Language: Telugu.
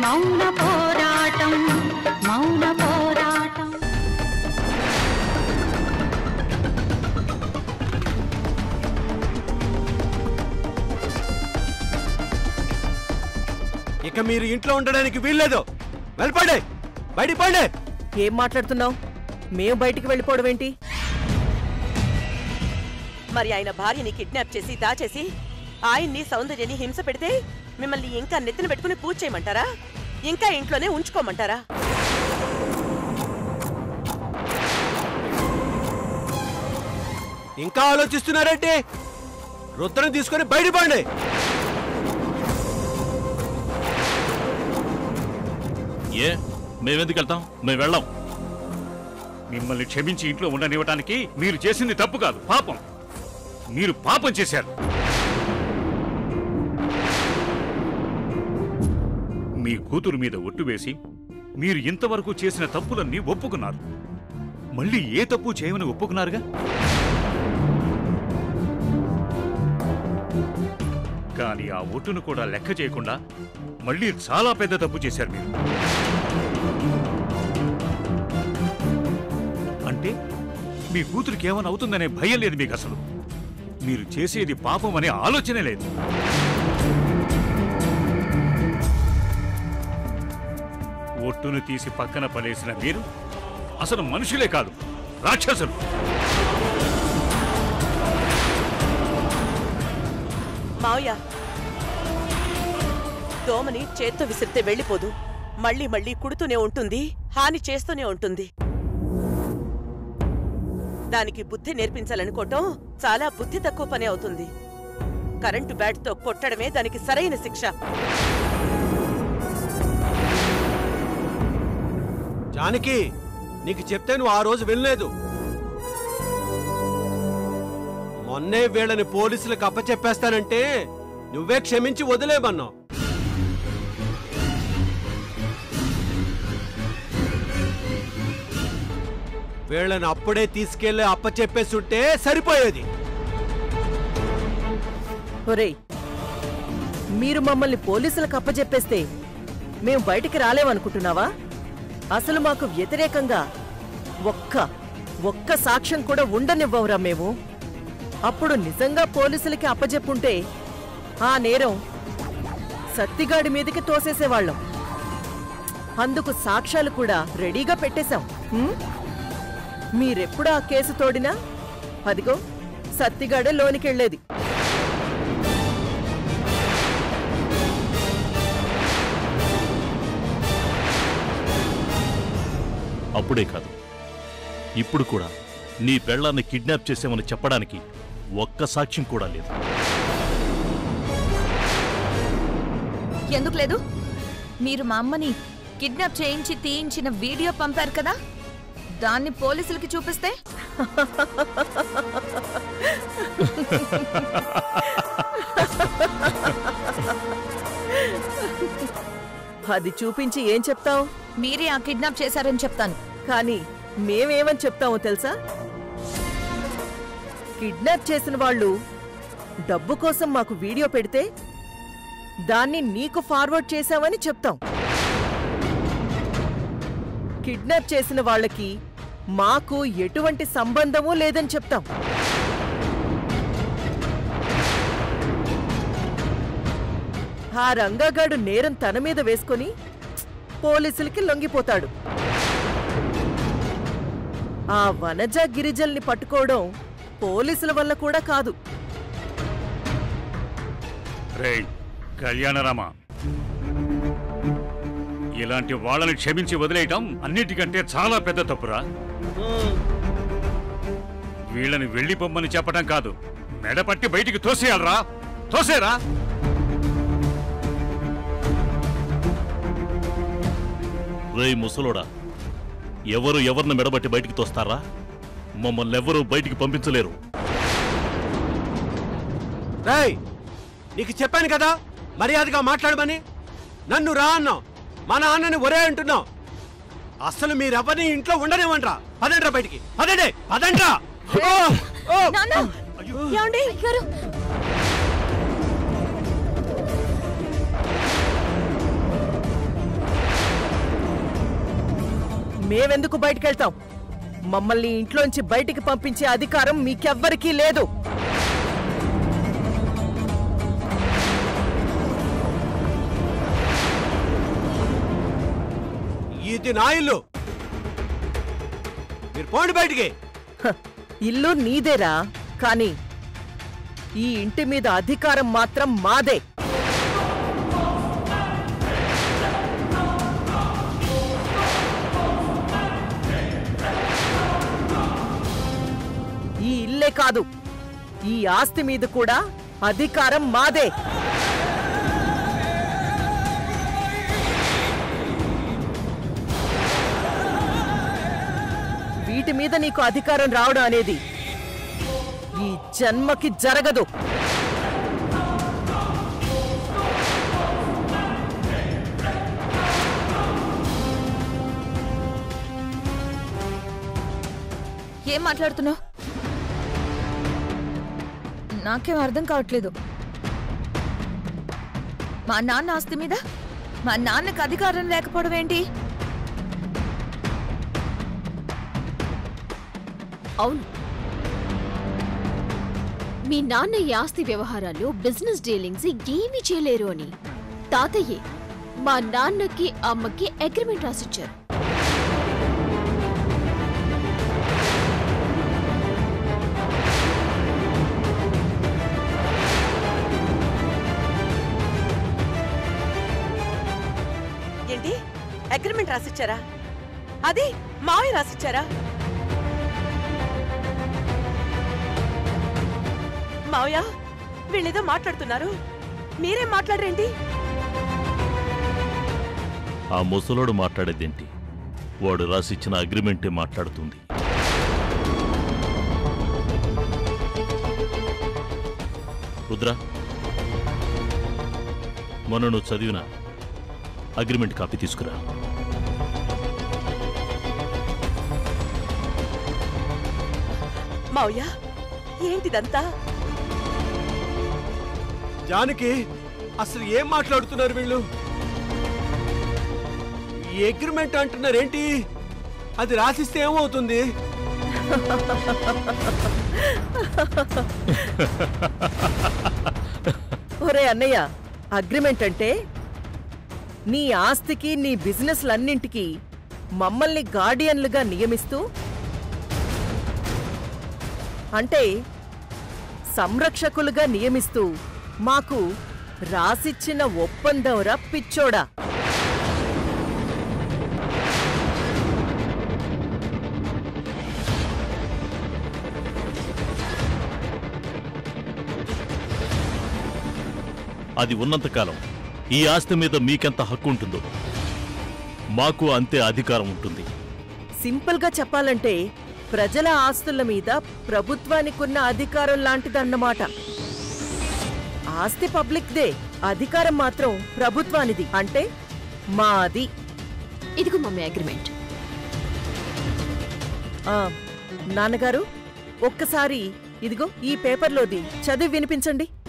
మౌన పోరాటం మౌన పోరాటం ఇక మీరు ఇంట్లో ఉండడానికి వీల్లేదు వెళ్ళిపోండి బయటికి పోండి ఏం మాట్లాడుతున్నావు మేం బయటికి వెళ్ళిపోవడం ఏంటి మరి ఆయన భార్యని కిడ్నాప్ చేసి దాచేసి ఆయన్ని సౌందర్యని హింస పెడితే మిమ్మల్ని ఇంకా నెత్తిన పెట్టుకుని పూజ చేయమంటారా ఇంకా ఇంట్లోనే ఉంచుకోమంటారా ఇంకా ఆలోచిస్తున్నారంటే రుద్రని తీసుకొని బయటికి పోండి ఏ మేమెందుకు వెళ్తాం మేము వెళ్ళాం మిమ్మల్ని క్షమించి ఇంట్లో ఉండనివ్వటానికి మీరు చేసింది తప్పు కాదు పాపం మీరు పాపం చేశారు మీ కూతురు మీద ఒట్టు వేసి మీరు ఇంతవరకు చేసిన తప్పులన్నీ ఒప్పుకున్నారు మళ్ళీ ఏ తప్పు చేయమని ఒప్పుకున్నారుగా కానీ ఆ ఒట్టును కూడా లెక్క చేయకుండా మళ్ళీ చాలా పెద్ద తప్పు చేశారు మీరు అంటే మీ కూతురికి ఏమైనా అవుతుందనే భయం లేదు మీకు అసలు మీరు చేసేది పాపం అనే ఆలోచనే లేదు ఒట్టును తీసి పక్కన పడేసిన మీరు అసలు మనుషులే కాదు రాక్షసులు మావయ్య దోమని చేత్తో విసిరితే వెళ్ళిపోదు మళ్ళీ మళ్ళీ కుడుతూనే ఉంటుంది హాని చేస్తూనే ఉంటుంది దానికి బుద్ధి నేర్పించాలనుకోవటం చాలా బుద్ధి తక్కువ పని అవుతుంది కరెంటు బ్యాట్తో కొట్టడమే దానికి సరైన శిక్ష జానకి నీకు చెప్తే నువ్వు ఆ రోజు వెళ్ళలేదు మొన్నే వీళ్ళని పోలీసులకు అప్పచెప్పేస్తానంటే నువ్వే క్షమించి వదిలేమన్నావు వీళ్ళని అప్పుడే తీసుకెళ్లి అప్పచెప్పేస్తుంటే సరిపోయేది ఒరేయ్ మీరు మమ్మల్ని పోలీసులకు అప్పచెప్పేస్తే మేం బయటికి రాలేమనుకుంటున్నావా అసలు మాకు వ్యతిరేకంగా ఒక్క ఒక్క సాక్ష్యం కూడా ఉండనివ్వవురా మేము అప్పుడు నిజంగా పోలీసులకి అప్పచెప్పుంటే ఆ నేరం సత్తిగాడి మీదకి తోసేసేవాళ్ళం అందుకు సాక్ష్యాలు కూడా రెడీగా పెట్టేశాం ఉం? మీరెప్పుడు ఆ కేసు తోడినా అదిగో సత్తిగాడే లోనికెళ్లేది అప్పుడే కాదు ఇప్పుడు కూడా నీ పెళ్ళాన్ని కిడ్నాప్ చేసామని చెప్పడానికి ఒక్క సాక్ష్యం కూడా లేదు ఎందుకు లేదు మీరు మా అమ్మని కిడ్నాప్ చేయించి తీయించిన వీడియో పంపారు కదా దాన్ని పోలీసులకి చూపిస్తే అది చూపించి ఏం చెప్తావు మీరే ఆ కిడ్నాప్ చేశారని చెప్తాను కానీ మేమేమని చెప్తామో తెలుసా కిడ్నాప్ చేసిన వాళ్ళు డబ్బు కోసం మాకు వీడియో పెడితే దాన్ని నీకు ఫార్వర్డ్ చేశామని చెప్తాం కిడ్నాప్ చేసిన వాళ్ళకి మాకు ఎటువంటి సంబంధమూ లేదని చెప్తాం ఆ రంగాగాడు నేరం తన మీద వేసుకొని పోలీసులకి లొంగిపోతాడు ఆ వనజ గిరిజల్ని పట్టుకోవడం పోలీసుల వల్ల కూడా కాదు రేయ్ కళ్యాణరామ ఇలాంటి వాళ్ళని క్షమించి వదిలేయటం అన్నిటికంటే చాలా పెద్ద తప్పురా వీళ్ళని వెళ్ళి పొమ్మని చెప్పడం కాదు మెడపట్టి బయటికి తోసేయాలరా తోసేరా రేయ్ ముసలోడా ఎవరు ఎవరిని మెడబట్టి బయటికి తోస్తారా మమ్మల్ని ఎవరూ బయటికి పంపించలేరు రేయ్ నీకు చెప్పాను కదా మర్యాదగా మాట్లాడమని నన్ను రా అన్నావు మా నాన్నని ఒరే అంటున్నావు అసలు మీరెవరిని ఇంట్లో ఉండనివ్వండ్రా పదండ్రా బయటికి పదండి పదండ్రా ఓ, ఓ. నాన్న ఏమండి గారు మేవెందుకు బయటకెళ్తాం మమ్మల్ని ఇంట్లోంచి బయటికి పంపించే అధికారం మీకెవ్వరికీ లేదు ఇది నా ఇల్లు మీరు పోండి బయటికి హ, ఇల్లు నీదేరా కాని ఈ ఇంటి మీద అధికారం మాత్రం మాదే ఈ ఇల్లే కాదు ఈ ఆస్తి మీద కూడా అధికారం మాదే వీటి మీద నీకు అధికారం రావడం అనేది ఈ జన్మకి జరగదు ఏం మాట్లాడుతున్నావు నాకేం అర్థం కావట్లేదు మా నాన్న ఆస్తి మీద మా నాన్నకి అధికారం లేకపోవడం ఏంటి అవును మీ నాన్న ఈ ఆస్తి వ్యవహారాలు బిజినెస్ డీలింగ్స్ ఏమీ చేయలేరు అని తాతయ్యే మా నాన్నకి అమ్మకి అగ్రిమెంట్ రాసిచ్చారు ఏంటి అగ్రిమెంట్ రాసిచ్చారా అది మావయ్య రాసిచ్చారా మావయ్య వీళ్ళేదో మాట్లాడుతున్నారు మీరేం మాట్లాడరేంటి ఆ ముసలోడు మాట్లాడేదేంటి వాడు రాసిచ్చిన అగ్రిమెంటే మాట్లాడుతుంది రుద్ర మొన్న నువ్వు చదివిన అగ్రిమెంట్ కాపీ తీసుకురా మావయ్య ఏంటిదంతా జానకి అసలు ఏం మాట్లాడుతున్నారు వీళ్ళు ఈ అగ్రిమెంట్ అంటున్నారు ఏంటి అది రాసిస్తే ఏమవుతుంది ఒరే అన్నయ్య అగ్రిమెంట్ అంటే నీ ఆస్తికి నీ బిజినెస్లన్నింటికి మమ్మల్ని గార్డియన్లుగా నియమిస్తూ అంటే సంరక్షకులుగా నియమిస్తూ మాకు రాసిచ్చిన ఒప్పందంరా పిచ్చోడా అది ఉన్నంతకాలం ఈ ఆస్తి మీద మీకెంత హక్కు ఉంటుందో మాకు అంతే అధికారం ఉంటుంది సింపుల్గా చెప్పాలంటే ప్రజల ఆస్తుల మీద ప్రభుత్వానికున్న అధికారం లాంటిదన్నమాట ఆస్తి పబ్లిక్దే అధికారం మాత్రం ప్రభుత్వానిది అంటే మాది ఇదిగో మమ్మీ అగ్రిమెంట్ ఆ, నాన్నగారు ఒక్కసారి ఇదిగో ఈ పేపర్లోది చదివి వినిపించండి